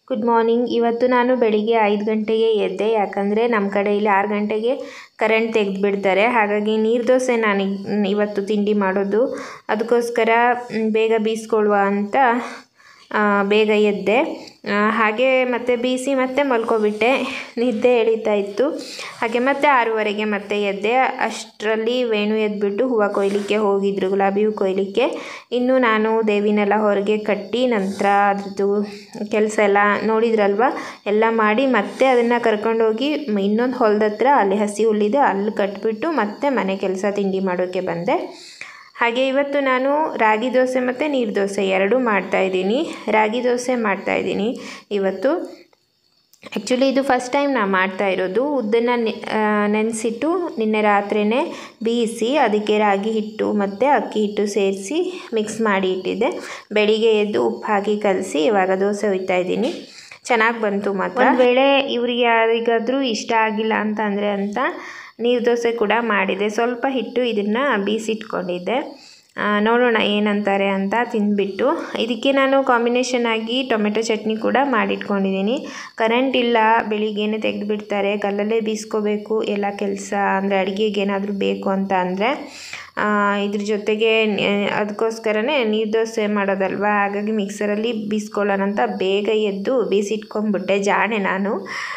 good morning ಇವತ್ತು ನಾನು ಬೆಳಿಗ್ಗೆ ಐದು ಗಂಟೆಗೆ ಎದ್ದೆ ಯಾಕಂದರೆ ನಮ್ಮ ಕಡೆ ಇಲ್ಲಿ ಆರು ಗಂಟೆಗೆ ಕರೆಂಟ್ ತೆಗೆದುಬಿಡ್ತಾರೆ ಹಾಗಾಗಿ ನೀರು ದೋಸೆ ನಾನು ಇವತ್ತು ತಿಂಡಿ ಮಾಡೋದು ಅದಕ್ಕೋಸ್ಕರ ಮ್, ಬೇಗ ಬೀಸ್ಕೊಳ್ಳುವ ಅಂತ ಆ, ಬೇಗ ಎದ್ದೆ ಆ, ಹಾಗೆ ಮತ್ತೆ ಬೀಸಿ ಮತ್ತೆ ಮಲ್ಕೊಬಿಟ್ಟೆ ನಿದ್ದೆ ಎಳೀತಾ ಇತ್ತು ಹಾಗೆ ಮತ್ತೆ ಆರೂವರೆಗೆ ಮತ್ತೆ ಎದ್ದೆ ಅಷ್ಟರಲ್ಲಿ ವೇಣು ಎದ್ಬಿಟ್ಟು ಹೂವು ಕೊಯ್ಲಿಕ್ಕೆ ಹೋಗಿದ್ರು ಗುಲಾಬಿ ಹೂ ಕೊಯ್ಲಿಕ್ಕೆ ಇನ್ನು ನಾನು ದೇವಿನೆಲ್ಲ ಹೊರಗೆ ಕಟ್ಟಿ ನಂತರ ಅದ್ರದ್ದು ಕೆಲಸ ಎಲ್ಲ ನೋಡಿದ್ರಲ್ವ ಎಲ್ಲ ಮಾಡಿ ಮತ್ತೆ ಅದನ್ನು ಕರ್ಕೊಂಡೋಗಿ ಇನ್ನೊಂದು ಹೊಲದ ಹತ್ರ ಅಲ್ಲಿ ಹಸಿ ಹುಲ್ಲಿದೆ ಅಲ್ಲಿ ಕಟ್ಬಿಟ್ಟು ಮತ್ತೆ ಮನೆ ಕೆಲಸ ತಿಂಡಿ ಮಾಡೋಕ್ಕೆ ಬಂದೆ ಹಾಗೆ ಇವತ್ತು ನಾನು ರಾಗಿ ದೋಸೆ ಮತ್ತು ನೀರು ದೋಸೆ ಎರಡೂ ಮಾಡ್ತಾಯಿದ್ದೀನಿ ರಾಗಿ ದೋಸೆ ಮಾಡ್ತಾಯಿದ್ದೀನಿ ಇವತ್ತು ಆ್ಯಕ್ಚುಲಿ ಇದು ಫಸ್ಟ್ ಟೈಮ್ ನಾನು ಮಾಡ್ತಾ ಇರೋದು ಉದ್ದನ್ನು ನೆನೆಸಿಟ್ಟು ನಿನ್ನೆ ರಾತ್ರಿಯೇ ಬೇಯಿಸಿ ಅದಕ್ಕೆ ರಾಗಿ ಹಿಟ್ಟು ಮತ್ತು ಅಕ್ಕಿ ಹಿಟ್ಟು ಸೇರಿಸಿ ಮಿಕ್ಸ್ ಮಾಡಿ ಇಟ್ಟಿದ್ದೆ ಬೆಳಿಗ್ಗೆ ಎದ್ದು ಉಪ್ಪು ಹಾಕಿ ಕಲಸಿ ಇವಾಗ ದೋಸೆ ಹುಯ್ತಾ ಇದ್ದೀನಿ ಚೆನ್ನಾಗಿ ಬಂತು ಮಾತ್ರ ಒಂದು ವೇಳೆ ಇವರಿಗೆ ಯಾರಿಗಾದರೂ ಇಷ್ಟ ಆಗಿಲ್ಲ ಅಂತ ಅಂದರೆ ಅಂತ ನೀರು ದೋಸೆ ಕೂಡ ಮಾಡಿದೆ ಸ್ವಲ್ಪ ಹಿಟ್ಟು ಇದನ್ನು ಬೀಸಿಟ್ಕೊಂಡಿದ್ದೆ ಆ, ನೋಡೋಣ ಏನಂತಾರೆ ಅಂತ ತಿಂದ್ಬಿಟ್ಟು ಇದಕ್ಕೆ ನಾನು ಕಾಂಬಿನೇಷನ್ ಆಗಿ ಟೊಮೆಟೊ ಚಟ್ನಿ ಕೂಡ ಮಾಡಿಟ್ಕೊಂಡಿದ್ದೀನಿ ಕರೆಂಟ್ ಇಲ್ಲ ಬೆಳಿಗ್ಗೆನೇ ತೆಗೆದುಬಿಡ್ತಾರೆ ಕಲ್ಲಲ್ಲೇ ಬೀಸ್ಕೋಬೇಕು ಎಲ್ಲ ಕೆಲಸ ಅಂದರೆ ಅಡುಗೆಗೆ ಏನಾದರೂ ಬೇಕು ಅಂತ ಅಂದರೆ ಇದ್ರ ಜೊತೆಗೆ ನೆ- ಅದಕ್ಕೋಸ್ಕರನೇ ನೀರು ದೋಸೆ ಮಾಡೋದಲ್ವಾ ಹಾಗಾಗಿ ಮಿಕ್ಸರಲ್ಲಿ ಬೀಸ್ಕೊಳ್ಳೋಣ ಅಂತ ಬೇಗ ಎದ್ದು ಬೀಸಿಟ್ಕೊಂಡ್ಬಿಟ್ಟೆ ಜಾಣೆ ನಾನು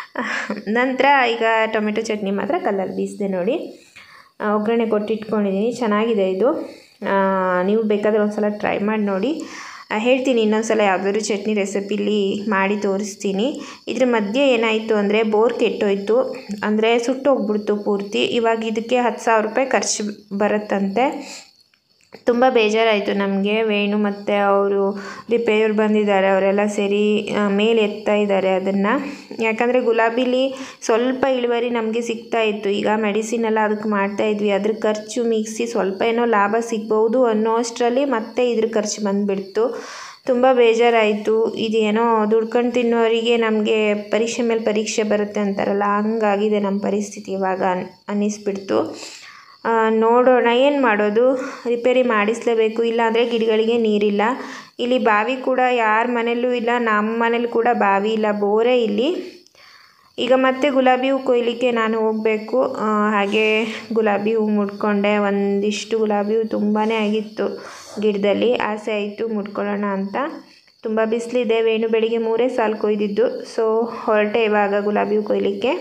ನಂತರ ಈಗ ಟೊಮೆಟೊ ಚಟ್ನಿ ಮಾತ್ರ ಕಲ್ಲಲ್ಲಿ ಬೀಸಿದೆ ನೋಡಿ ಆ, ಒಗ್ಗರಣೆ ಕೊಟ್ಟಿಟ್ಕೊಂಡಿದ್ದೀನಿ ಚೆನ್ನಾಗಿದೆ ಇದು ಆ, ನೀವು ಬೇಕಾದರೆ ಒಂದು ಸಲ ಟ್ರೈ ಮಾಡಿ ನೋಡಿ ಆ, ಹೇಳ್ತೀನಿ ಇನ್ನೊಂದು ಸಲ ಯಾವುದಾದ್ರು ಚಟ್ನಿ ರೆಸಿಪಿಲಿ ಮಾಡಿ ತೋರಿಸ್ತೀನಿ ಇದ್ರ ಮಧ್ಯೆ ಏನಾಯಿತು ಅಂದರೆ ಬೋರ್ ಕೆಟ್ಟೋಯ್ತು ಅಂದರೆ ಸುಟ್ಟೋಗ್ಬಿಡ್ತು ಪೂರ್ತಿ ಇವಾಗ ಇದಕ್ಕೆ ಹತ್ತು ಸಾವಿರ ರೂಪಾಯಿ ಖರ್ಚು ಬರುತ್ತಂತೆ ತುಂಬ ಬೇಜಾರಾಯಿತು ನಮಗೆ ವೇಣು ಮತ್ತು ಅವರು ರಿಪೇರಿಯವ್ರು ಬಂದಿದ್ದಾರೆ ಅವರೆಲ್ಲ ಸೇರಿ ಆ, ಮೇಲೆ ಎತ್ತಾ ಇದ್ದಾರೆ ಅದನ್ನು ಯಾಕಂದರೆ ಗುಲಾಬಿಲಿ ಸ್ವಲ್ಪ ಇಳುವರಿ ನಮಗೆ ಸಿಗ್ತಾ ಇತ್ತು ಈಗ ಮೆಡಿಸಿನ್ ಎಲ್ಲ ಅದಕ್ಕೆ ಮಾಡ್ತಾ ಇದ್ವಿ ಅದ್ರ ಖರ್ಚು ಮಿಕ್ಸಿ ಸ್ವಲ್ಪ ಏನೋ ಲಾಭ ಸಿಗ್ಬೋದು ಅನ್ನೋ ಅಷ್ಟರಲ್ಲಿ ಮತ್ತೆ ಇದ್ರ ಖರ್ಚು ಬಂದುಬಿಡ್ತು ತುಂಬ ಬೇಜಾರಾಯಿತು ಇದೇನೋ ದುಡ್ಕೊಂಡು ತಿನ್ನೋರಿಗೆ ನಮಗೆ ಪರೀಕ್ಷೆ ಮೇಲೆ ಪರೀಕ್ಷೆ ಬರುತ್ತೆ ಅಂತಾರಲ್ಲ ಹಂಗಾಗಿದೆ ನಮ್ಮ ಪರಿಸ್ಥಿತಿ ಇವಾಗ ಅನ್ ಅನ್ನಿಸ್ಬಿಡ್ತು ಆ, ನೋಡೋಣ ಏನು ಮಾಡೋದು ರಿಪೇರಿ ಮಾಡಿಸಲೇಬೇಕು ಇಲ್ಲಾಂದರೆ ಗಿಡಗಳಿಗೆ ನೀರಿಲ್ಲ ಇಲ್ಲಿ ಬಾವಿ ಕೂಡ ಯಾರ ಮನೆಯಲ್ಲೂ ಇಲ್ಲ ನಮ್ಮ ಮನೇಲಿ ಕೂಡ ಬಾವಿ ಇಲ್ಲ ಬೋರೇ ಇಲ್ಲಿ ಈಗ ಮತ್ತೆ ಗುಲಾಬಿ ಹೂ ಕೊಯ್ಲಿಕ್ಕೆ ನಾನು ಹೋಗಬೇಕು ಹಾಗೆ ಗುಲಾಬಿ ಹೂ ಮುಡ್ಕೊಂಡೆ ಒಂದಿಷ್ಟು ಗುಲಾಬಿ ಹೂ ತುಂಬಾ ಆಗಿತ್ತು ಗಿಡದಲ್ಲಿ ಆಸೆ ಆಯಿತು ಮುಡ್ಕೊಳ್ಳೋಣ ಅಂತ ತುಂಬ ಬಿಸಿಲಿದೆ ವೇಣು ಬೆಳಿಗ್ಗೆ ಮೂರೇ ಸಾಲು ಕೊಯ್ದಿದ್ದು ಸೊ ಹೊರಟೆ ಇವಾಗ ಗುಲಾಬಿ ಹೂ ಕೊಯ್ಲಿಕ್ಕೆ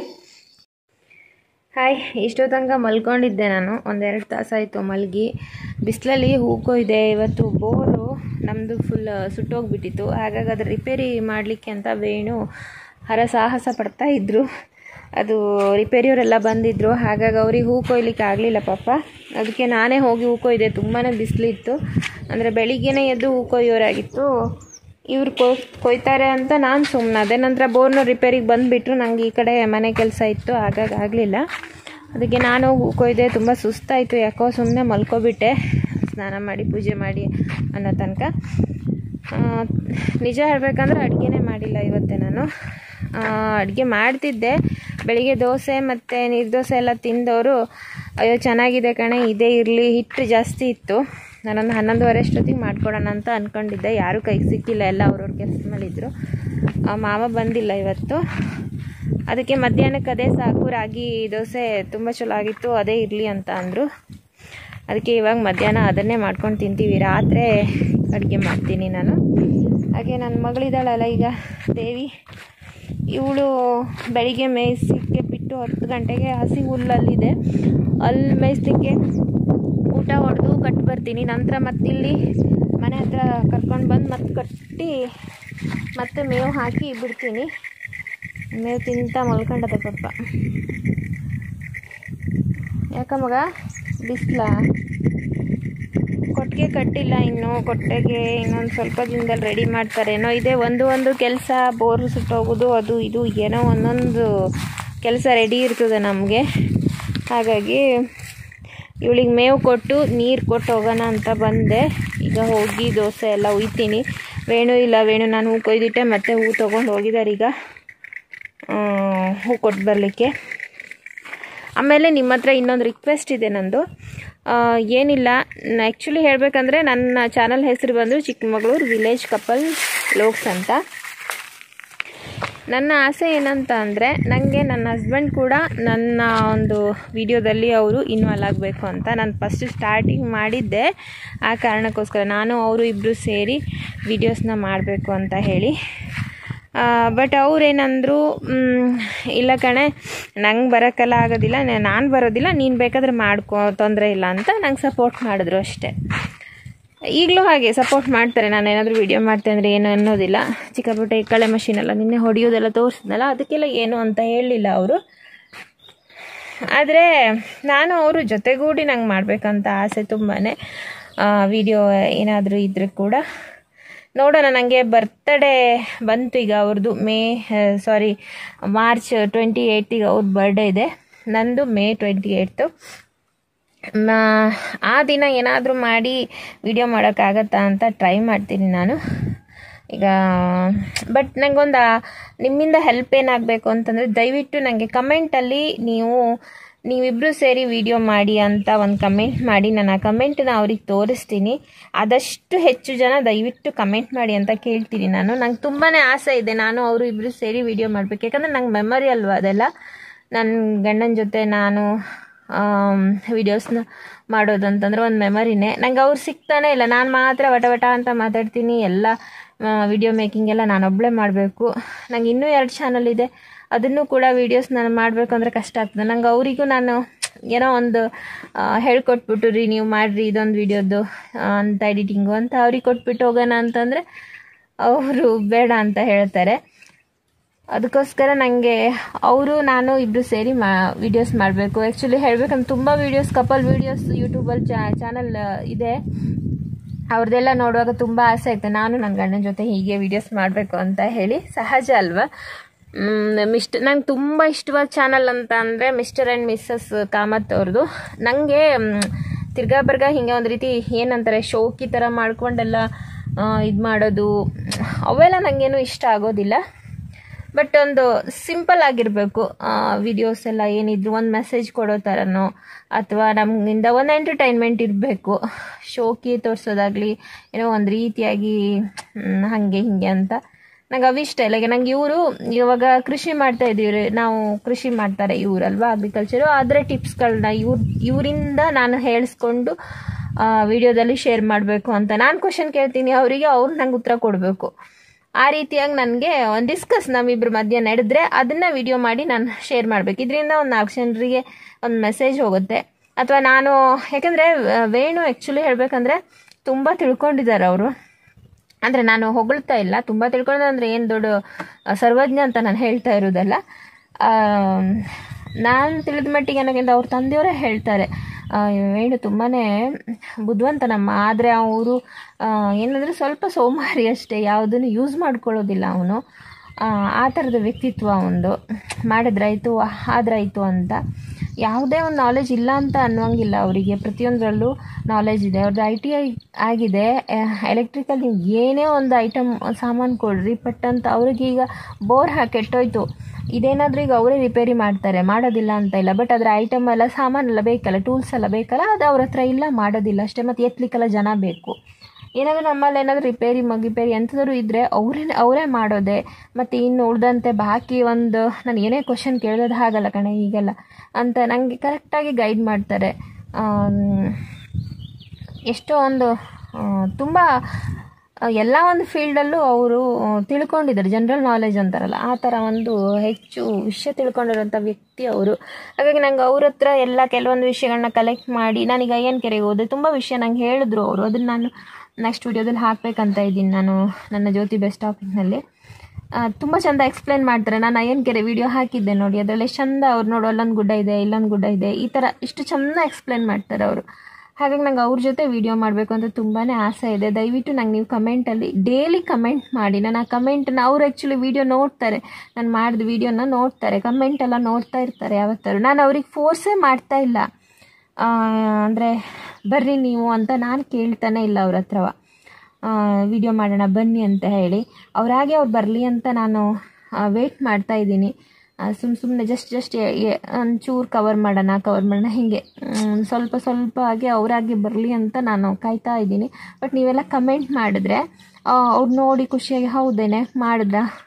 ಹಾಯ್ ಇಷ್ಟೋ ತನಕ ಮಲ್ಕೊಂಡಿದ್ದೆ ನಾನು ಒಂದೆರಡು ತಾಸಾಯಿತು ಮಲಗಿ ಬಿಸಿಲಲ್ಲಿ ಹೂ ಕೊಯ್ದೆ ಇವತ್ತು ಬೋರು ನಮ್ಮದು ಫುಲ್ ಸುಟ್ಟೋಗ್ಬಿಟ್ಟಿತ್ತು ಹಾಗಾಗಿ ಅದು ರಿಪೇರಿ ಮಾಡಲಿಕ್ಕೆ ಅಂತ ವೇಣು ಹರಸಾಹಸ ಪಡ್ತಾ ಇದ್ದರು ಅದು ರಿಪೇರಿಯವರೆಲ್ಲ ಬಂದಿದ್ದರು ಹಾಗಾಗಿ ಅವ್ರಿಗೆ ಹೂ ಕೊಯ್ಲಿಕ್ಕೆ ಆಗಲಿಲ್ಲ ಪಾಪ ಅದಕ್ಕೆ ನಾನೇ ಹೋಗಿ ಹೂ ಕೊಯ್ದೆ ತುಂಬಾ ಬಿಸಿಲಿತ್ತು ಅಂದರೆ ಬೆಳಿಗ್ಗೆನೇ ಎದ್ದು ಹೂ ಕೊಯ್ಯೋರಾಗಿತ್ತು ಇವ್ರು ಕೊ ಕೊಯ್ತಾರೆ ಅಂತ ನಾನು ಸುಮ್ಮನಾದೆ ನಂತರ ಬೋರ್ನ ರಿಪೇರಿಗೆ ಬಂದುಬಿಟ್ರು ನನಗೆ ಈ ಕಡೆ ಮನೆ ಕೆಲಸ ಇತ್ತು ಹಾಗಾಗಿ ಆಗಲಿಲ್ಲ ಅದಕ್ಕೆ ನಾನು ಹೂ ಕೊಯ್ದೆ ತುಂಬ ಸುಸ್ತಾಯಿತು ಯಾಕೋ ಸುಮ್ಮನೆ ಮಲ್ಕೊಬಿಟ್ಟೆ ಸ್ನಾನ ಮಾಡಿ ಪೂಜೆ ಮಾಡಿ ಅನ್ನೋ ತನಕ ಆ, ನಿಜ ಹೇಳಬೇಕಂದ್ರೆ ಅಡುಗೆನೇ ಮಾಡಿಲ್ಲ ಇವತ್ತೇ ನಾನು ಅಡುಗೆ ಮಾಡ್ತಿದ್ದೆ ಬೆಳಿಗ್ಗೆ ದೋಸೆ ಮತ್ತು ನೀರು ದೋಸೆ ಎಲ್ಲ ತಿಂದವರು ಅಯ್ಯೋ ಚೆನ್ನಾಗಿದೆ ಕಣೆ ಇದೇ ಇರಲಿ ಹಿಟ್ಟು ಜಾಸ್ತಿ ಇತ್ತು ನಾನೊಂದು ಹನ್ನೊಂದುವರೆ ಅಷ್ಟೊತ್ತಿಗೆ ಮಾಡ್ಕೊಡೋಣ ಅಂತ ಅಂದ್ಕೊಂಡಿದ್ದೆ ಯಾರೂ ಕೈಗೆ ಸಿಕ್ಕಿಲ್ಲ ಎಲ್ಲ ಅವ್ರವ್ರ ಕೆಲಸ ಮೇಲಿದ್ದರು ಮಾವ ಬಂದಿಲ್ಲ ಇವತ್ತು ಅದಕ್ಕೆ ಮಧ್ಯಾಹ್ನಕ್ಕೆ ಅದೇ ಸಾಕು ರಾಗಿ ದೋಸೆ ತುಂಬ ಚಲೋ ಆಗಿತ್ತು ಅದೇ ಇರಲಿ ಅಂತ ಅಂದರು ಅದಕ್ಕೆ ಇವಾಗ ಮಧ್ಯಾಹ್ನ ಅದನ್ನೇ ಮಾಡ್ಕೊಂಡು ತಿಂತೀವಿ ರಾತ್ರಿ ಅಡುಗೆ ಮಾಡ್ತೀನಿ ನಾನು ಹಾಗೆ ನನ್ನ ಮಗಳಿದ್ದಾಳಲ್ಲ ಈಗ ದೇವಿ ಇವಳು ಬೆಳಿಗ್ಗೆ ಮೇಯಿಸಲಿಕ್ಕೆ ಬಿಟ್ಟು ಹತ್ತು ಗಂಟೆಗೆ ಹಸಿ ಹುಲ್ಲಲ್ಲಿದೆ ಅಲ್ಲಿ ಮೇಯಿಸ್ಲಿಕ್ಕೆ ಊಟ ಹೊಡೆದು ಕಟ್ಟಿ ಬರ್ತೀನಿ ನಂತರ ಮತ್ತಿಲ್ಲಿ ಮನೆ ಹತ್ರ ಕರ್ಕೊಂಡು ಬಂದು ಮತ್ತೆ ಕಟ್ಟಿ ಮತ್ತೆ ಮೇವು ಹಾಕಿ ಬಿಡ್ತೀನಿ ಮೇವು ತಿಂತ ಮಲ್ಕೊಂಡದೆ ಪಪ್ಪ ಯಾಕ ಮಗ ಬಿಸಿಲ ಕೊಟ್ಟಿಗೆ ಕಟ್ಟಿಲ್ಲ ಇನ್ನು ಕೊಟ್ಟೆಗೆ ಇನ್ನೊಂದು ಸ್ವಲ್ಪ ದಿನದಲ್ಲಿ ರೆಡಿ ಮಾಡ್ತಾರೇನೋ ಇದೆ ಒಂದು ಒಂದು ಕೆಲಸ ಬೋರ್ ಸುಟ್ಟೋಗೋದು ಅದು ಇದು ಏನೋ ಒಂದೊಂದು ಕೆಲಸ ರೆಡಿ ಇರ್ತದೆ ನಮಗೆ ಹಾಗಾಗಿ ಇವಳಿಗೆ ಮೇವು ಕೊಟ್ಟು ನೀರು ಕೊಟ್ಟು ಹೋಗೋಣ ಅಂತ ಬಂದೆ ಈಗ ಹೋಗಿ ದೋಸೆ ಎಲ್ಲ ಉಯ್ತೀನಿ ವೇಣು ಇಲ್ಲ ವೇಣು ನಾನು ಹೂ ಕೊಯ್ದಿಟ್ಟೆ ಮತ್ತೆ ಹೂ ತೊಗೊಂಡು ಹೋಗಿದ್ದಾರೆ ಈಗ ಆ, ಹೂ ಕೊಟ್ಟು ಬರಲಿಕ್ಕೆ ಆಮೇಲೆ ನಿಮ್ಮ ಹತ್ರ ಇನ್ನೊಂದು ರಿಕ್ವೆಸ್ಟ್ ಇದೆ ನಂದು ಆ, ಏನಿಲ್ಲ ಆ್ಯಕ್ಚುಲಿ ಹೇಳಬೇಕಂದ್ರೆ ನನ್ನ ಚಾನಲ್ ಹೆಸರು ಬಂದು ಚಿಕ್ಕಮಗಳೂರು ವಿಲೇಜ್ ಕಪಲ್ ಲೋಕ್ಸ್ ಅಂತ ನನ್ನ ಆಸೆ ಏನಂತ ಅಂದರೆ ನನಗೆ ನನ್ನ ಹಸ್ಬೆಂಡ್ ಕೂಡ ನನ್ನ ಒಂದು ವಿಡಿಯೋದಲ್ಲಿ ಅವರು ಇನ್ವಾಲ್ವ್ ಆಗಬೇಕು ಅಂತ ನಾನು ಫಸ್ಟ್ ಸ್ಟಾರ್ಟಿಂಗ್ ಮಾಡಿದ್ದೆ ಆ ಕಾರಣಕ್ಕೋಸ್ಕರ ನಾನು ಅವರು ಇಬ್ಬರು ಸೇರಿ ವಿಡಿಯೋಸ್ನ ಮಾಡಬೇಕು ಅಂತ ಹೇಳಿ ಬಟ್ ಅವ್ರೇನಂದರು ಇಲ್ಲ ಕಣೆ ನಂಗೆ ಬರೋಕ್ಕೆಲ್ಲ ಆಗೋದಿಲ್ಲ ನಾನು ಬರೋದಿಲ್ಲ ನೀನು ಬೇಕಾದ್ರೆ ಮಾಡ್ಕೊ ತೊಂದರೆ ಇಲ್ಲ ಅಂತ ನಂಗೆ ಸಪೋರ್ಟ್ ಮಾಡಿದ್ರು ಅಷ್ಟೇ ಈಗಲೂ ಹಾಗೆ ಸಪೋರ್ಟ್ ಮಾಡ್ತಾರೆ ನಾನು ಏನಾದರೂ ವೀಡಿಯೋ ಮಾಡ್ತೇನೆ ಅಂದರೆ ಏನು ಅನ್ನೋದಿಲ್ಲ ಚಿಕ್ಕ ಪುಟ್ಟ ಈ ಕಳೆ ಮಷೀನೆಲ್ಲ ನಿನ್ನೆ ಹೊಡೆಯೋದೆಲ್ಲ ತೋರಿಸಿದ್ನಲ್ಲ ಅದಕ್ಕೆಲ್ಲ ಏನು ಅಂತ ಹೇಳಲಿಲ್ಲ ಅವರು ಆದರೆ ನಾನು ಅವರು ಜೊತೆಗೂಡಿ ನಂಗೆ ಮಾಡಬೇಕಂತ ಆಸೆ ತುಂಬಾ ವಿಡಿಯೋ ಏನಾದರೂ ಇದ್ದರೆ ಕೂಡ ನೋಡೋಣ ನನಗೆ ಬರ್ತಡೇ ಬಂತು ಈಗ ಅವ್ರದ್ದು ಮೇ ಸಾರಿ ಮಾರ್ಚ್ ಟ್ವೆಂಟಿ ಏಯ್ಟಿಗೆ ಅವ್ರದ್ದು ಬರ್ಡೇ ಇದೆ ನಂದು ಮೇ ಟ್ವೆಂಟಿ ಏಯ್ತು ಆ ದಿನ ಏನಾದರೂ ಮಾಡಿ ವಿಡಿಯೋ ಮಾಡೋಕ್ಕಾಗತ್ತಾ ಅಂತ ಟ್ರೈ ಮಾಡ್ತೀನಿ ನಾನು ಈಗ ಬಟ್ ನನಗೊಂದು ನಿಮ್ಮಿಂದ ಹೆಲ್ಪ್ ಏನಾಗಬೇಕು ಅಂತಂದರೆ ದಯವಿಟ್ಟು ನನಗೆ ಕಮೆಂಟಲ್ಲಿ ನೀವು ನೀವಿಬ್ಬರು ಸೇರಿ ವಿಡಿಯೋ ಮಾಡಿ ಅಂತ ಒಂದು ಕಮೆಂಟ್ ಮಾಡಿ ನಾನು ಆ ಕಮೆಂಟನ್ನ ಅವ್ರಿಗೆ ತೋರಿಸ್ತೀನಿ ಆದಷ್ಟು ಹೆಚ್ಚು ಜನ ದಯವಿಟ್ಟು ಕಮೆಂಟ್ ಮಾಡಿ ಅಂತ ಕೇಳ್ತೀನಿ ನಾನು ನಂಗೆ ತುಂಬಾ ಆಸೆ ಇದೆ ನಾನು ಅವರು ಇಬ್ಬರು ಸೇರಿ ವಿಡಿಯೋ ಮಾಡಬೇಕು ಯಾಕಂದರೆ ನಂಗೆ ಮೆಮೊರಿ ಅಲ್ವಾ ಅದೆಲ್ಲ ನನ್ನ ಗಂಡನ ಜೊತೆ ನಾನು ವಿಡಿಯೋಸ್ನ ಮಾಡೋದು ಅಂತಂದ್ರೆ ಒಂದು ಮೆಮರಿನೇ ನಂಗೆ ಅವ್ರು ಸಿಗ್ತಾನೆ ಇಲ್ಲ ನಾನು ಮಾತ್ರ ವಟ ವಟ ಅಂತ ಮಾತಾಡ್ತೀನಿ ಎಲ್ಲ ವಿಡಿಯೋ ಮೇಕಿಂಗ್ ಎಲ್ಲ ನಾನೊಬ್ಬಳೇ ಮಾಡಬೇಕು ನಂಗೆ ಇನ್ನೂ ಎರಡು ಚಾನಲ್ ಇದೆ ಅದನ್ನು ಕೂಡ ವೀಡಿಯೋಸ್ ನಾನು ಮಾಡಬೇಕು ಅಂದರೆ ಕಷ್ಟ ಆಗ್ತದೆ ನಂಗೆ ಅವರಿಗೂ ನಾನು ಏನೋ ಒಂದು ಹೇಳ್ಕೊಟ್ಬಿಟ್ಟು ರೀ ನೀವು ಮಾಡಿರಿ ಇದೊಂದು ವಿಡಿಯೋದು ಅಂತ ಎಡಿಟಿಂಗು ಅಂತ ಅವ್ರಿಗೆ ಕೊಟ್ಬಿಟ್ಟು ಹೋಗೋಣ ಅಂತಂದರೆ ಅವರು ಬೇಡ ಅಂತ ಹೇಳ್ತಾರೆ ಅದಕ್ಕೋಸ್ಕರ ನನಗೆ ಅವರು ನಾನು ಇಬ್ಬರು ಸೇರಿ ಮಾ ವಿಡಿಯೋಸ್ ಮಾಡಬೇಕು ಆ್ಯಕ್ಚುಲಿ ಹೇಳ್ಬೇಕಂದ್ರೆ ತುಂಬ ವೀಡಿಯೋಸ್ ಕಪಲ್ ವೀಡಿಯೋಸ್ ಯೂಟ್ಯೂಬಲ್ಲಿ ಚಾನಲ್ ಇದೆ ಅವ್ರದ್ದೆಲ್ಲ ನೋಡುವಾಗ ತುಂಬ ಆಸೆ ಆಯ್ತು ನಾನು ನನ್ನ ಗಂಡನ ಜೊತೆ ಹೀಗೆ ವೀಡಿಯೋಸ್ ಮಾಡಬೇಕು ಅಂತ ಹೇಳಿ ಸಹಜ ಅಲ್ವಾ ಮಿಸ್ಟ್ ನಂಗೆ ತುಂಬ ಇಷ್ಟವಾದ ಚಾನಲ್ ಅಂತ ಅಂದರೆ ಮಿಸ್ಟರ್ ಆ್ಯಂಡ್ ಮಿಸ್ಸಸ್ ಕಾಮತ್ ಅವ್ರದ್ದು ನನಗೆ ತಿರ್ಗಾ ಬರ್ಗಾ ಹಿಂಗೆ ಒಂದು ರೀತಿ ಏನಂತಾರೆ ಶೋಕಿ ಥರ ಮಾಡ್ಕೊಂಡೆಲ್ಲ ಇದು ಮಾಡೋದು ಅವೆಲ್ಲ ನನಗೇನು ಇಷ್ಟ ಆಗೋದಿಲ್ಲ ಬಟ್ ಒಂದು ಸಿಂಪಲ್ ಆಗಿರಬೇಕು ವಿಡಿಯೋಸ್ ಎಲ್ಲ ಏನಿದ್ರು ಒಂದು ಮೆಸೇಜ್ ಕೊಡೋ ಥರನೋ ಅಥವಾ ನಮ್ಮಿಂದ ಒಂದು ಎಂಟರ್ಟೈನ್ಮೆಂಟ್ ಇರಬೇಕು ಶೋಕಿ ತೋರಿಸೋದಾಗಲಿ ಏನೋ ಒಂದು ರೀತಿಯಾಗಿ ಹಾಗೆ ಹೀಗೆ ಅಂತ ನಂಗೆ ಅವಿಷ್ಟ ಇಲ್ಲ ಈಗ ನಂಗೆ ಇವರು ಇವಾಗ ಕೃಷಿ ಮಾಡ್ತಾ ಇದ್ದೀವಿ ನಾವು ಕೃಷಿ ಮಾಡ್ತಾರೆ ಇವರಲ್ವಾ ಅಗ್ರಿಕಲ್ಚರು ಅದರ ಟಿಪ್ಸ್ಗಳನ್ನ ಇವ್ರ ಇವರಿಂದ ನಾನು ಹೇಳಿಸ್ಕೊಂಡು ವಿಡಿಯೋದಲ್ಲಿ ಶೇರ್ ಮಾಡಬೇಕು ಅಂತ ನಾನು ಕ್ವಶನ್ ಕೇಳ್ತೀನಿ ಅವರಿಗೆ ಅವ್ರು ನಂಗೆ ಉತ್ತರ ಕೊಡಬೇಕು ಆ ರೀತಿಯಾಗಿ ನನಗೆ ಒಂದು ಡಿಸ್ಕಸ್ ನಮ್ಮಿಬ್ಬರ ಮಧ್ಯೆ ನಡೆದ್ರೆ ಅದನ್ನು ವಿಡಿಯೋ ಮಾಡಿ ನಾನು ಶೇರ್ ಮಾಡಬೇಕು ಇದರಿಂದ ಒಂದು ನಾಲ್ಕು ಜನರಿಗೆ ಒಂದು ಮೆಸೇಜ್ ಹೋಗುತ್ತೆ ಅಥವಾ ನಾನು ಯಾಕೆಂದರೆ ವೇಣು ಆ್ಯಕ್ಚುಲಿ ಹೇಳಬೇಕಂದ್ರೆ ತುಂಬ ತಿಳ್ಕೊಂಡಿದ್ದಾರೆ ಅವರು ಅಂದರೆ ನಾನು ಹೊಗಳ್ತಾ ಇಲ್ಲ ತುಂಬ ತಿಳ್ಕೊಳ್ಳೋದು ಅಂದರೆ ಏನು ದೊಡ್ಡ ಸರ್ವಜ್ಞ ಅಂತ ನಾನು ಹೇಳ್ತಾ ಇರೋದಲ್ಲ ನಾನು ತಿಳಿದ ಮಟ್ಟಿಗೆ ನನಗಿಂತ ಅವ್ರ ತಂದೆಯವರೇ ಹೇಳ್ತಾರೆ ವೇಣು ತುಂಬಾ ಬುದ್ಧಿವಂತನಮ್ಮ ಆದರೆ ಅವರು ಏನಂದರೆ ಸ್ವಲ್ಪ ಸೋಮಾರಿ ಅಷ್ಟೇ ಯಾವುದನ್ನು ಯೂಸ್ ಮಾಡ್ಕೊಳ್ಳೋದಿಲ್ಲ ಅವನು ಆ ಥರದ ವ್ಯಕ್ತಿತ್ವ ಒಂದು ಮಾಡಿದ್ರಾಯ್ತು ಆದ್ರಾಯ್ತು ಅಂತ ಯಾವುದೇ ಒಂದು ನಾಲೆಜ್ ಇಲ್ಲ ಅಂತ ಅನ್ನೋಂಗಿಲ್ಲ ಅವರಿಗೆ ಪ್ರತಿಯೊಂದರಲ್ಲೂ ನಾಲೆಜ್ ಇದೆ ಅವ್ರದ್ದು ಐ ಟಿ ಐ ಆಗಿದೆ ಎಲೆಕ್ಟ್ರಿಕಲ್ ನೀವು ಏನೇ ಒಂದು ಐಟಮ್ ಸಾಮಾನು ಕೊಡ್ರಿ ಬಟ್ ಅಂತ ಅವ್ರಿಗೆ ಈಗ ಬೋರ್ ಹಾಕಿ ಕೆಟ್ಟೋಯ್ತು ಇದೇನಾದರೂ ಈಗ ಅವರೇ ರಿಪೇರಿ ಮಾಡ್ತಾರೆ ಮಾಡೋದಿಲ್ಲ ಅಂತ ಇಲ್ಲ ಬಟ್ ಅದರ ಐಟಮ್ ಎಲ್ಲ ಸಾಮಾನೆಲ್ಲ ಬೇಕಲ್ಲ ಟೂಲ್ಸ್ ಎಲ್ಲ ಬೇಕಲ್ಲ ಅದು ಅವ್ರ ಹತ್ರ ಇಲ್ಲ ಮಾಡೋದಿಲ್ಲ ಅಷ್ಟೇ ಮತ್ತು ಎತ್ತಲಿಕ್ಕೆಲ್ಲ ಜನ ಬೇಕು ಏನಾದರೂ ನಮ್ಮಲ್ಲಿ ಏನಾದರೂ ರಿಪೇರಿ ಮಗಿಪೇರಿ ಎಂಥದ್ರು ಇದ್ದರೆ ಅವರೇ ಅವರೇ ಮಾಡೋದೆ ಮತ್ತು ಇನ್ನು ಉಳಿದಂತೆ ಬಾಕಿ ಒಂದು ನಾನು ಏನೇ ಕ್ವಶನ್ ಕೇಳೋದು ಹಾಗಲ್ಲ ಕಣೆ ಈಗೆಲ್ಲ ಅಂತ ನನಗೆ ಕರೆಕ್ಟಾಗಿ ಗೈಡ್ ಮಾಡ್ತಾರೆ ಎಷ್ಟೋ ಒಂದು ತುಂಬ ಎಲ್ಲ ಒಂದು ಫೀಲ್ಡಲ್ಲೂ ಅವರು ತಿಳ್ಕೊಂಡಿದ್ದಾರೆ ಜನರಲ್ ನಾಲೆಜ್ ಅಂತಾರಲ್ಲ ಆ ಥರ ಒಂದು ಹೆಚ್ಚು ವಿಷಯ ತಿಳ್ಕೊಂಡಿರೋಂಥ ವ್ಯಕ್ತಿ ಅವರು ಹಾಗಾಗಿ ನಂಗೆ ಅವ್ರ ಹತ್ರ ಎಲ್ಲ ಕೆಲವೊಂದು ವಿಷಯಗಳನ್ನ ಕಲೆಕ್ಟ್ ಮಾಡಿ ನಾನೀಗ ಏನು ಕೆರೆಗೆ ಹೋದೆ ತುಂಬ ವಿಷಯ ನಂಗೆ ಹೇಳಿದ್ರು ಅವರು ಅದನ್ನು ನಾನು ನೆಕ್ಸ್ಟ್ ವಿಡಿಯೋದಲ್ಲಿ ಹಾಕಬೇಕಂತ ಇದ್ದೀನಿ ನಾನು ನನ್ನ ಜ್ಯೋತಿ ಬೆಸ್ಟ್ ಟಾಪಿಕ್ನಲ್ಲಿ ತುಂಬ ಚೆಂದ ಎಕ್ಸ್ಪ್ಲೇನ್ ಮಾಡ್ತಾರೆ ನಾನು ಅಯ್ಯನ್ ಕೆರೆ ವಿಡಿಯೋ ಹಾಕಿದ್ದೆ ನೋಡಿ ಅದರಲ್ಲಿ ಎಷ್ಟು ಚಂದ ಅವ್ರು ನೋಡು ಅಲ್ಲೊಂದು ಗುಡ್ಡ ಇದೆ ಇಲ್ಲೊಂದು ಗುಡ್ಡ ಇದೆ ಈ ಥರ ಇಷ್ಟು ಚೆಂದ ಎಕ್ಸ್ಪ್ಲೇನ್ ಮಾಡ್ತಾರೆ ಅವರು ಹಾಗಾಗಿ ನಂಗೆ ಅವ್ರ ಜೊತೆ ವಿಡಿಯೋ ಮಾಡಬೇಕು ಅಂತ ತುಂಬಾ ಆಸೆ ಇದೆ ದಯವಿಟ್ಟು ನಂಗೆ ನೀವು ಕಮೆಂಟಲ್ಲಿ ಡೈಲಿ ಕಮೆಂಟ್ ಮಾಡಿ ನಾನು ಆ ಕಮೆಂಟನ್ನ ಅವ್ರು ಆ್ಯಕ್ಚುಲಿ ವಿಡಿಯೋ ನೋಡ್ತಾರೆ ನಾನು ಮಾಡಿದ ವಿಡಿಯೋನ ನೋಡ್ತಾರೆ ಕಮೆಂಟ್ ಎಲ್ಲ ನೋಡ್ತಾ ಇರ್ತಾರೆ ಯಾವತ್ತಾರು ನಾನು ಅವ್ರಿಗೆ ಫೋರ್ಸೇ ಮಾಡ್ತಾ ಇಲ್ಲ ಅಂದರೆ ಬರ್ರಿ ನೀವು ಅಂತ ನಾನು ಕೇಳ್ತಾನೆ ಇಲ್ಲ ಅವ್ರ ಹತ್ರವ ವಿಡಿಯೋ ಮಾಡೋಣ ಬನ್ನಿ ಅಂತ ಹೇಳಿ ಅವರಾಗೆ ಅವ್ರು ಬರಲಿ ಅಂತ ನಾನು ವೆಯ್ಟ್ ಮಾಡ್ತಾ ಇದ್ದೀನಿ ಸುಮ್ಮ ಸುಮ್ಮನೆ ಜಸ್ಟ್ ಜಸ್ಟ್ ಒಂಚೂರು ಕವರ್ ಮಾಡೋಣ ಕವರ್ ಮಾಡೋಣ ಹೀಗೆ ಸ್ವಲ್ಪ ಸ್ವಲ್ಪ ಆಗಿ ಅವರಾಗಿ ಬರಲಿ ಅಂತ ನಾನು ಕಾಯ್ತಾ ಇದ್ದೀನಿ ಬಟ್ ನೀವೆಲ್ಲ ಕಮೆಂಟ್ ಮಾಡಿದ್ರೆ ಅವ್ರು ನೋಡಿ ಖುಷಿಯಾಗಿ ಹೌದೇನೆ ಮಾಡಿದ್ರ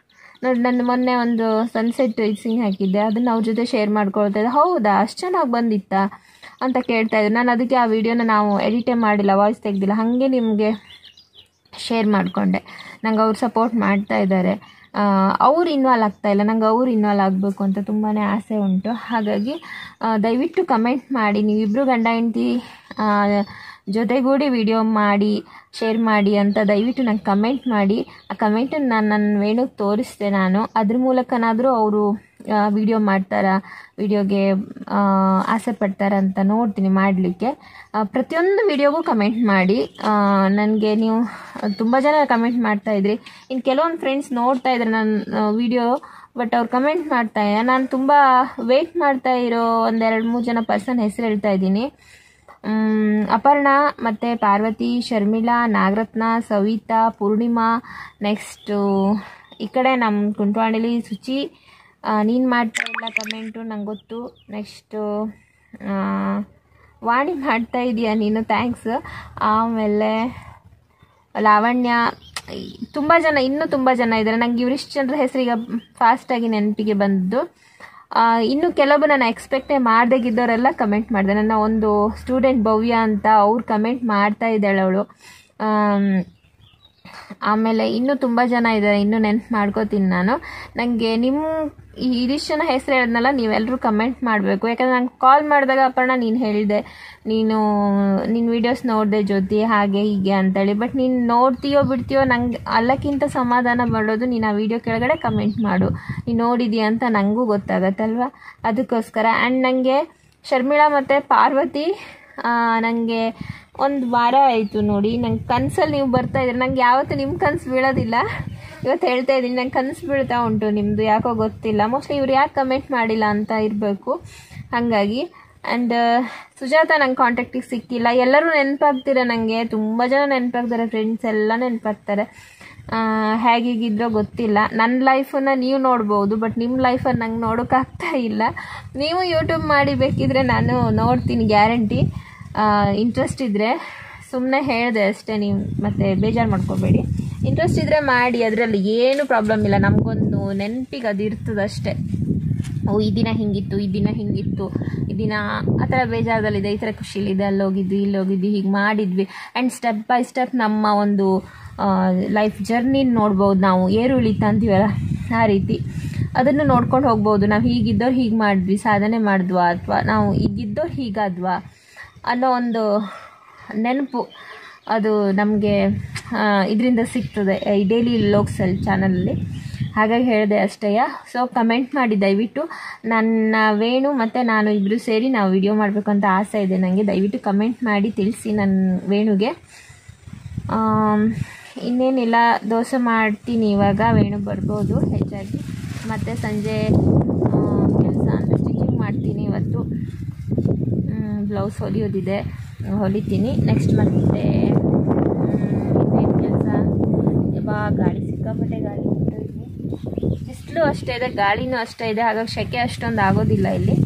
ನೋಡಿ ನನ್ನ ಮೊನ್ನೆ ಒಂದು ಸನ್ಸೆಟ್ ಸಿಂಗ್ ಹಾಕಿದ್ದೆ ಅದನ್ನು ಅವ್ರ ಜೊತೆ ಶೇರ್ ಮಾಡ್ಕೊಳ್ತಾ ಇದ್ದೆ ಹೌದಾ ಅಷ್ಟು ಚೆನ್ನಾಗಿ ಬಂದಿತ್ತಾ ಅಂತ ಕೇಳ್ತಾ ಇದ್ರು ನಾನು ಅದಕ್ಕೆ ಆ ವಿಡಿಯೋನ ನಾವು ಎಡಿಟೇ ಮಾಡಿಲ್ಲ ವಾಯ್ಸ್ ತೆಗ್ದಿಲ್ಲ ಹಾಗೆ ನಿಮಗೆ ಶೇರ್ ಮಾಡಿಕೊಂಡೆ ನಂಗೆ ಅವ್ರು ಸಪೋರ್ಟ್ ಮಾಡ್ತಾ ಇದ್ದಾರೆ ಅವ್ರು ಇನ್ವಾಲ್ವ್ ಆಗ್ತಾ ಇಲ್ಲ ನಂಗೆ ಅವ್ರು ಇನ್ವಾಲ್ವ್ ಆಗಬೇಕು ಅಂತ ತುಂಬಾ ಆಸೆ ಉಂಟು ಹಾಗಾಗಿ ಆ, ದಯವಿಟ್ಟು ಕಮೆಂಟ್ ಮಾಡಿ ನೀವಿಬ್ಬರು ಗಂಡ ಹೆಂಡ್ತಿ ಆ, ಜೊತೆಗೂಡಿ ವಿಡಿಯೋ ಮಾಡಿ ಶೇರ್ ಮಾಡಿ ಅಂತ ದಯವಿಟ್ಟು ನಂಗೆ ಕಮೆಂಟ್ ಮಾಡಿ ಆ ಕಮೆಂಟನ್ನು ನಾನು ನನ್ನ ವೇಣುಗೆ ತೋರಿಸ್ದೆ ನಾನು ಅದ್ರ ಮೂಲಕನಾದರೂ ಅವರು ವಿಡಿಯೋ ಮಾಡ್ತಾರಾ ವಿಡಿಯೋಗೆ ಆಸೆ ಪಡ್ತಾರ ಅಂತ ನೋಡ್ತೀನಿ ಮಾಡಲಿಕ್ಕೆ ಪ್ರತಿಯೊಂದು ವಿಡಿಯೋಗೂ ಕಮೆಂಟ್ ಮಾಡಿ ನನಗೆ ನೀವು ತುಂಬ ಜನ ಕಮೆಂಟ್ ಮಾಡ್ತಾ ಇದ್ರಿ ಇನ್ನು ಕೆಲವೊಂದು ಫ್ರೆಂಡ್ಸ್ ನೋಡ್ತಾ ಇದ್ದಾರೆ ನನ್ನ ವಿಡಿಯೋ ಬಟ್ ಅವ್ರು ಕಮೆಂಟ್ ಮಾಡ್ತಾ ಇಲ್ಲ ನಾನು ತುಂಬ ವೆಯ್ಟ್ ಮಾಡ್ತಾ ಇರೋ ಒಂದೆರಡು ಮೂರು ಜನ ಪರ್ಸನ್ ಹೆಸರು ಹೇಳ್ತಾ ಇದ್ದೀನಿ ಮ್, ಅಪರ್ಣ ಮತ್ತು ಪಾರ್ವತಿ ಶರ್ಮಿಳಾ ನಾಗರತ್ನ ಸವಿತಾ ಪೂರ್ಣಿಮಾ ನೆಕ್ಸ್ಟು ಈ ಕಡೆ ನಮ್ಮ ಕುಂಟವಾಣಿಲಿ ಸುಚಿ ನೀನು ಮಾಡ್ತಾ ಇಲ್ಲ ಕಮೆಂಟು ನಂಗೆ ಗೊತ್ತು ನೆಕ್ಸ್ಟು ವಾಣಿ ಮಾಡ್ತಾ ಇದೀಯ ನೀನು ಥ್ಯಾಂಕ್ಸ್ ಆಮೇಲೆ ಲಾವಣ್ಯ ತುಂಬ ಜನ ಇನ್ನೂ ತುಂಬ ಜನ ಇದ್ದಾರೆ ನಂಗೆ ಇವರಿಷ್ಟು ಜನರ ಹೆಸರು ಈಗ ಫಾಸ್ಟಾಗಿ ನೆನಪಿಗೆ ಬಂದದ್ದು ಆ, ಇನ್ನು ಕೆಲವು ನಾನು ಎಕ್ಸ್ಪೆಕ್ಟೇ ಮಾಡ್ದಾಗಿದ್ದವರೆಲ್ಲ ಕಮೆಂಟ್ ಮಾಡಿದೆ ನನ್ನ ಒಂದು ಸ್ಟೂಡೆಂಟ್ ಭವ್ಯ ಅಂತ ಅವ್ರು ಕಮೆಂಟ್ ಮಾಡ್ತಾ ಇದ್ದಾಳೆ ಅವಳು ಆಮೇಲೆ ಇನ್ನೂ ತುಂಬ ಜನ ಇದ್ದಾರೆ ಇನ್ನೂ ನೆನ್ಪು ಮಾಡ್ಕೋತೀನಿ ನಾನು ನನಗೆ ನಿಮ್ಮ ಈ ಇದಿಷ್ಟು ಜನ ಹೆಸರು ಹೇಳಿದ್ನಲ್ಲ ನೀವೆಲ್ಲರೂ ಕಮೆಂಟ್ ಮಾಡಬೇಕು ಯಾಕಂದ್ರೆ ನಂಗೆ ಕಾಲ್ ಮಾಡಿದಾಗ ಅಪರ್ಣ ನೀನು ಹೇಳಿದೆ ನೀನು ನಿನ್ನ ವೀಡಿಯೋಸ್ ನೋಡಿದೆ ಜ್ಯೋತಿ ಹಾಗೆ ಹೀಗೆ ಅಂತೇಳಿ ಬಟ್ ನೀನು ನೋಡ್ತೀಯೋ ಬಿಡ್ತೀಯೋ ನಂಗೆ ಅಲ್ಲಕ್ಕಿಂತ ಸಮಾಧಾನ ಮಾಡೋದು ನೀನು ಆ ವಿಡಿಯೋ ಕೆಳಗಡೆ ಕಮೆಂಟ್ ಮಾಡು ನೀನು ನೋಡಿದೀಯ ಅಂತ ನನಗೂ ಗೊತ್ತಾಗತ್ತಲ್ವ ಅದಕ್ಕೋಸ್ಕರ ಆ್ಯಂಡ್ ನನಗೆ ಶರ್ಮಿಳಾ ಮತ್ತು ಪಾರ್ವತಿ ನನಗೆ ಒಂದು ವಾರ ಆಯಿತು ನೋಡಿ ನಂಗೆ ಕನಸಲ್ಲಿ ನೀವು ಬರ್ತಾ ಇದ್ದೀರಿ ನಂಗೆ ಯಾವತ್ತೂ ನಿಮ್ಮ ಕನಸು ಬೀಳೋದಿಲ್ಲ ಇವತ್ತು ಹೇಳ್ತಾ ಇದ್ದೀನಿ ನಂಗೆ ಕನಸು ಬೀಳ್ತಾ ಉಂಟು ನಿಮ್ಮದು ಯಾಕೋ ಗೊತ್ತಿಲ್ಲ ಮೋಸ್ಟ್ಲಿ ಇವ್ರು ಯಾಕೆ ಕಮೆಂಟ್ ಮಾಡಿಲ್ಲ ಅಂತ ಇರಬೇಕು ಹಾಗಾಗಿ ಆ್ಯಂಡ್ ಸುಜಾತ ನಂಗೆ ಕಾಂಟ್ಯಾಕ್ಟಿಗೆ ಸಿಕ್ಕಿಲ್ಲ ಎಲ್ಲರೂ ನೆನಪಾಗ್ತೀರ ನನಗೆ ತುಂಬ ಜನ ನೆನಪಾಗ್ತಾರೆ ಫ್ರೆಂಡ್ಸ್ ಎಲ್ಲ ನೆನಪಾಗ್ತಾರೆ ಹೇಗಿಗಿದ್ರೋ ಗೊತ್ತಿಲ್ಲ ನನ್ನ ಲೈಫನ್ನು ನೀವು ನೋಡ್ಬೋದು ಬಟ್ ನಿಮ್ಮ ಲೈಫನ್ನು ನಂಗೆ ನೋಡೋಕ್ಕಾಗ್ತಾ ಇಲ್ಲ ನೀವು ಯೂಟ್ಯೂಬ್ ಮಾಡಿ ಬೇಕಿದ್ರೆ ನಾನು ನೋಡ್ತೀನಿ ಗ್ಯಾರಂಟಿ ಇಂಟ್ರೆಸ್ಟ್ ಇದ್ದರೆ ಸುಮ್ಮನೆ ಹೇಳಿದೆ ಅಷ್ಟೇ ನೀವು ಮತ್ತೆ ಬೇಜಾರು ಮಾಡ್ಕೋಬೇಡಿ ಇಂಟ್ರೆಸ್ಟ್ ಇದ್ದರೆ ಮಾಡಿ ಅದರಲ್ಲಿ ಏನು ಪ್ರಾಬ್ಲಮ್ ಇಲ್ಲ ನಮಗೊಂದು ನೆನಪಿಗೆ ಅದು ಇರ್ತದೆ ಅಷ್ಟೇ ಓ ಈ ದಿನ ಹಿಂಗಿತ್ತು ಈ ದಿನ ಹಿಂಗಿತ್ತು ಈ ದಿನ ಆ ಥರ ಬೇಜಾರದಲ್ಲಿದೆ ಈ ಥರ ಖುಷಿಲಿದೆ ಅಲ್ಲಿ ಹೋಗಿದ್ವಿ ಇಲ್ಲಿ ಹೋಗಿದ್ವಿ ಹೀಗೆ ಮಾಡಿದ್ವಿ ಆ್ಯಂಡ್ ಸ್ಟೆಪ್ ಬೈ ಸ್ಟೆಪ್ ನಮ್ಮ ಒಂದು ಲೈಫ್ ಜರ್ನಿ ನೋಡ್ಬೋದು ನಾವು ಏರು ಇಳಿತ ಅಂತೀವಲ್ಲ ಆ ರೀತಿ ಅದನ್ನು ನೋಡ್ಕೊಂಡು ಹೋಗ್ಬೋದು ನಾವು ಹೀಗಿದ್ದವ್ರು ಹೀಗೆ ಮಾಡಿದ್ವಿ ಸಾಧನೆ ಮಾಡಿದ್ವಾ ಅಥವಾ ನಾವು ಈಗಿದ್ದವ್ರು ಹೀಗಾದ್ವಾ ಅನ್ನೋ ಒಂದು ನೆನಪು ಅದು ನಮಗೆ ಇದರಿಂದ ಸಿಗ್ತದೆ ಈ ಡೈಲಿ ಲೋಕ್ಸಲ್ ಚಾನಲಲ್ಲಿ ಹಾಗಾಗಿ ಹೇಳಿದೆ ಅಷ್ಟೇಯ ಸೊ ಕಮೆಂಟ್ ಮಾಡಿ ದಯವಿಟ್ಟು ನನ್ನ ವೇಣು ಮತ್ತು ನಾನು ಇಬ್ಬರು ಸೇರಿ ನಾವು ವಿಡಿಯೋ ಮಾಡಬೇಕು ಅಂತ ಆಸೆ ಇದೆ ನನಗೆ ದಯವಿಟ್ಟು ಕಮೆಂಟ್ ಮಾಡಿ ತಿಳಿಸಿ ನನ್ನ ವೇಣುಗೆ ಆಮ್, ಇನ್ನೇನಿಲ್ಲ ದೋಸೆ ಮಾಡ್ತೀನಿ ಇವಾಗ ವೇಣು ಬರ್ಬೋದು ಹೆಚ್ಚಾಗಿ ಮತ್ತು ಸಂಜೆ ಕೆಲಸ ಅಂದರೆ ಸ್ಟಿಚಿಂಗ್ ಮಾಡ್ತೀನಿ ಇವತ್ತು ಬ್ಲೌಸ್ ಹೊಲಿಯೋದಿದೆ ಹೊಲಿತೀನಿ ನೆಕ್ಸ್ಟ್ ಮತ್ತೆ ಇನ್ನೇನು ಕೆಲಸ ಬಾ ಗಾಳಿ ಸಿಕ್ಕಾಪಟ್ಟೆ ಗಾಳಿ ಬಿಟ್ಟಿದ್ವಿ ಬಿಸಿಲು ಅಷ್ಟೇ ಇದೆ ಗಾಳಿನೂ ಅಷ್ಟೇ ಇದೆ ಹಾಗಾಗಿ ಸೆಕೆ ಅಷ್ಟೊಂದು ಆಗೋದಿಲ್ಲ ಇಲ್ಲಿ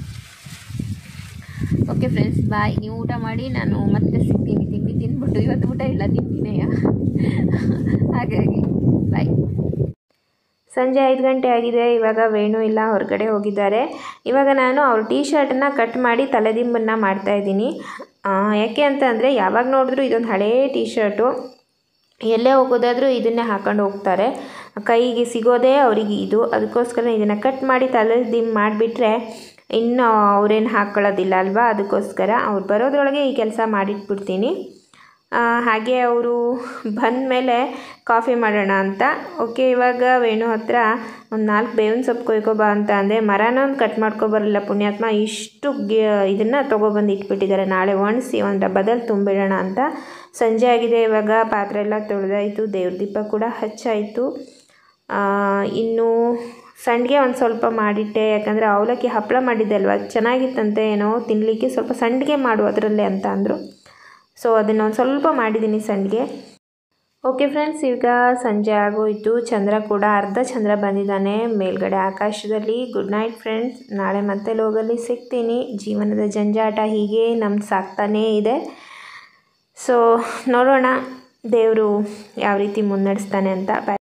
ಓಕೆ ಫ್ರೆಂಡ್ಸ್ ಬಾಯ್ ನೀವು ಊಟ ಮಾಡಿ ನಾನು ಮತ್ತೆ ಸಿಗ್ತೀನಿ ತಿಂಡಿ ತಿಂದ್ಬಿಟ್ಟು ಇವತ್ತು ಊಟ ಇಲ್ಲ ತಿಂಡಿನೆಯ ಹಾಗಾಗಿ ಬಾಯ್ ಸಂಜೆ ಐದು ಗಂಟೆ ಆಗಿದೆ ಇವಾಗ ವೇಣು ಇಲ್ಲ ಹೊರಗಡೆ ಹೋಗಿದ್ದಾರೆ ಇವಾಗ ನಾನು ಅವ್ರ ಟೀ ಶರ್ಟನ್ನ ಕಟ್ ಮಾಡಿ ತಲೆದಿಂಬನ್ನು ಮಾಡ್ತಾಯಿದ್ದೀನಿ ಯಾಕೆ ಅಂತಂದರೆ ಯಾವಾಗ ನೋಡಿದ್ರು ಇದೊಂದು ಹಳೇ ಟೀ ಶರ್ಟು ಎಲ್ಲೇ ಹೋಗೋದಾದರೂ ಇದನ್ನೇ ಹಾಕೊಂಡು ಹೋಗ್ತಾರೆ ಕೈಗೆ ಸಿಗೋದೇ ಅವರಿಗೆ ಇದು ಅದಕ್ಕೋಸ್ಕರ ಇದನ್ನು ಕಟ್ ಮಾಡಿ ತಲೆ ದಿಂಬು ಮಾಡಿಬಿಟ್ರೆ ಇನ್ನು ಅವ್ರೇನು ಹಾಕ್ಕೊಳ್ಳೋದಿಲ್ಲ ಅಲ್ವಾ ಅದಕ್ಕೋಸ್ಕರ ಅವ್ರು ಬರೋದ್ರೊಳಗೆ ಈ ಕೆಲಸ ಮಾಡಿಟ್ಬಿಡ್ತೀನಿ ಆ, ಹಾಗೆ ಅವರು ಬಂದ ಮೇಲೆ ಕಾಫಿ ಮಾಡೋಣ ಅಂತ ಓಕೆ ಇವಾಗ ವೇಣು ಹತ್ರ ಒಂದು ನಾಲ್ಕು ಬೇವಿನ ಸೊಪ್ಪು ಕೊಯ್ಕೊಬಾ ಅಂತ ಅಂದೆ ಮರನ ಒಂದು ಕಟ್ ಮಾಡ್ಕೊಬರಲಿಲ್ಲ ಪುಣ್ಯಾತ್ಮ ಇಷ್ಟು ಇದನ್ನು ತೊಗೊಬಂದು ಇಟ್ಬಿಟ್ಟಿದ್ದಾರೆ ನಾಳೆ ಒಣಸಿ ಒಂದು ಡಬ್ಬದಲ್ಲಿ ತುಂಬಿಡೋಣ ಅಂತ ಸಂಜೆ ಆಗಿದೆ ಇವಾಗ ಪಾತ್ರೆ ಎಲ್ಲ ತೊಳೆದಾಯಿತು ದೇವ್ರ ದೀಪ ಕೂಡ ಹಚ್ಚಾಯಿತು ಆ, ಇನ್ನು ಸಂಡಿಗೆ ಒಂದು ಸ್ವಲ್ಪ ಮಾಡಿಟ್ಟೆ ಯಾಕಂದರೆ ಅವಲಕ್ಕಿ ಹಪ್ಪಳ ಮಾಡಿದ್ದೆ ಅಲ್ವಾ ಚೆನ್ನಾಗಿತ್ತಂತೆ ಏನೋ ತಿನ್ನಲಿಕ್ಕೆ ಸ್ವಲ್ಪ ಸಂಡಿಗೆ ಮಾಡು ಅದರಲ್ಲೇ ಅಂತ ಅಂದರು ಸೊ ಅದನ್ನು ಒಂದು ಸ್ವಲ್ಪ ಮಾಡಿದ್ದೀನಿ ಸಂಡಿಗೆ ಓಕೆ ಫ್ರೆಂಡ್ಸ್ ಈಗ ಸಂಜೆ ಆಗೋಯಿತು ಚಂದ್ರ ಕೂಡ ಅರ್ಧ ಚಂದ್ರ ಬಂದಿದ್ದಾನೆ ಮೇಲ್ಗಡೆ ಆಕಾಶದಲ್ಲಿ ಗುಡ್ ನೈಟ್ ಫ್ರೆಂಡ್ಸ್ ನಾಳೆ ಮತ್ತೆ ಲೋಗಲ್ಲಿ ಸಿಗ್ತೀನಿ ಜೀವನದ ಜಂಜಾಟ ಹೀಗೆ ನಮ್ದು ಸಾಕ್ತಾನೇ ಇದೆ ಸೊ ನೋಡೋಣ ದೇವರು ಯಾವ ರೀತಿ ಮುನ್ನಡೆಸ್ತಾನೆ ಅಂತ